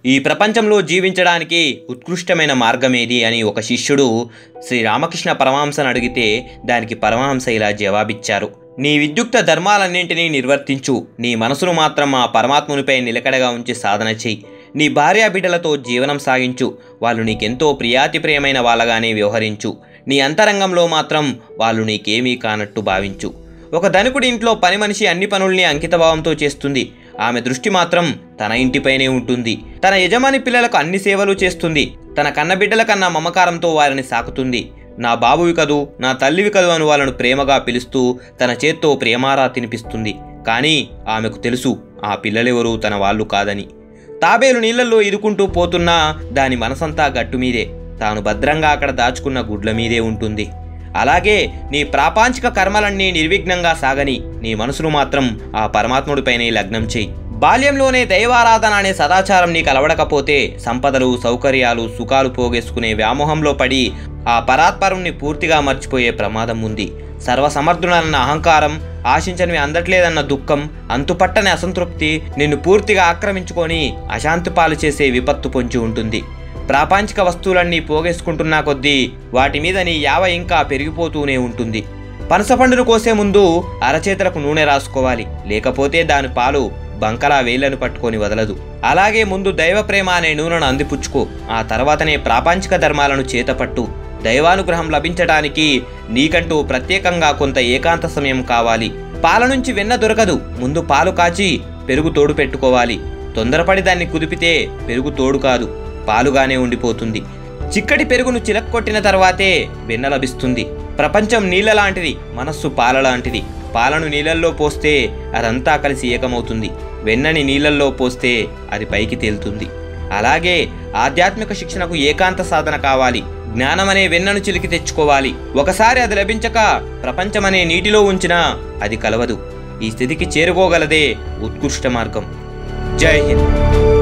ఈ ప్రపంచంలో జీవించడానికి ఉత్కృష్టమైన మార్గమేది అని ఒక శిష్యుడు శ్రీ రామకృష్ణ పరమహంసను అడిగితే దానికి పరమహంస ఇలా జవాబిచ్చారు నీ విద్యుక్త ధర్మాలన్నింటినీ నిర్వర్తించు నీ మనసును మాత్రం ఆ పరమాత్మునిపై నిలకడగా ఉంచి సాధన చెయ్యి నీ భార్యా బిడ్డలతో జీవనం సాగించు వాళ్ళు నీకెంతో ప్రియాతి ప్రియమైన వాళ్ళగానే వ్యవహరించు నీ అంతరంగంలో మాత్రం వాళ్ళు నీకేమీ కానట్టు భావించు ఒక ధనికుడి ఇంట్లో పని మనిషి అన్ని పనుల్ని అంకితభావంతో చేస్తుంది ఆమె దృష్టి మాత్రం తన ఇంటిపైనే ఉంటుంది తన యజమాని పిల్లలకు అన్ని సేవలు చేస్తుంది తన కన్నబిడ్డల కన్నా మమకారంతో వారిని సాకుతుంది నా బాబువి కదూ నా తల్లివి కదూ అని వాళ్ళను ప్రేమగా పిలుస్తూ తన చేత్తో ప్రేమారా తినిపిస్తుంది కానీ ఆమెకు తెలుసు ఆ పిల్లలెవరూ తన వాళ్ళు కాదని తాబేలు నీళ్లలో ఇరుకుంటూ పోతున్నా దాని మనసంతా గట్టు మీదే తాను భద్రంగా అక్కడ దాచుకున్న గుడ్ల మీదే ఉంటుంది అలాగే నీ ప్రాపంచిక కర్మలన్నీ నిర్విఘ్నంగా సాగని నీ మనసును మాత్రం ఆ పరమాత్ముడిపైనే లగ్నం చేయి బాల్యంలోనే దైవారాధన అనే సదాచారం నీకు అలవడకపోతే సంపదలు సౌకర్యాలు సుఖాలు పోగేసుకునే వ్యామోహంలో పడి ఆ పరాత్పరుణ్ణి పూర్తిగా మర్చిపోయే ప్రమాదం ఉంది సర్వసమర్థుడన్న అహంకారం ఆశించనివి అందట్లేదన్న దుఃఖం అంతుపట్టని అసంతృప్తి నిన్ను పూర్తిగా ఆక్రమించుకొని అశాంతి పాలు చేసే విపత్తు పొంచి ఉంటుంది ప్రాపంచిక వస్తువులన్నీ పోగేసుకుంటున్నా కొద్దీ వాటి మీద నీ యావ ఇంకా పెరిగిపోతూనే ఉంటుంది పనసపండును కోసే ముందు అరచేతులకు నూనె రాసుకోవాలి లేకపోతే దాని పాలు బంకలా వేళ్లను పట్టుకొని వదలదు అలాగే ముందు దైవ ప్రేమ అనే నూనెను అందిపుచ్చుకో ఆ తర్వాతనే ప్రాపంచిక ధర్మాలను చేతపట్టు దైవానుగ్రహం లభించడానికి నీకంటూ ప్రత్యేకంగా కొంత ఏకాంత సమయం కావాలి పాల నుంచి వెన్న దొరకదు ముందు పాలు కాచి పెరుగు తోడు పెట్టుకోవాలి తొందరపడి దాన్ని కుదిపితే పెరుగు తోడు కాదు పాలుగానే ఉండిపోతుంది చిక్కటి పెరుగును చిలక్కొట్టిన తర్వాతే వెన్న లభిస్తుంది ప్రపంచం నీళ్ళ లాంటిది మనస్సు పాల లాంటిది పాలను నీళ్ళల్లో పోస్తే అదంతా కలిసి ఏకమవుతుంది వెన్నని నీళ్ళల్లో పోస్తే అది పైకి తేలుతుంది అలాగే ఆధ్యాత్మిక శిక్షణకు ఏకాంత సాధన కావాలి జ్ఞానమనే వెన్నను చిలికి తెచ్చుకోవాలి ఒకసారి అది లభించక ప్రపంచమనే నీటిలో ఉంచినా అది కలవదు ఈ స్థితికి చేరుకోగలదే ఉత్కృష్ట మార్గం జై హింద్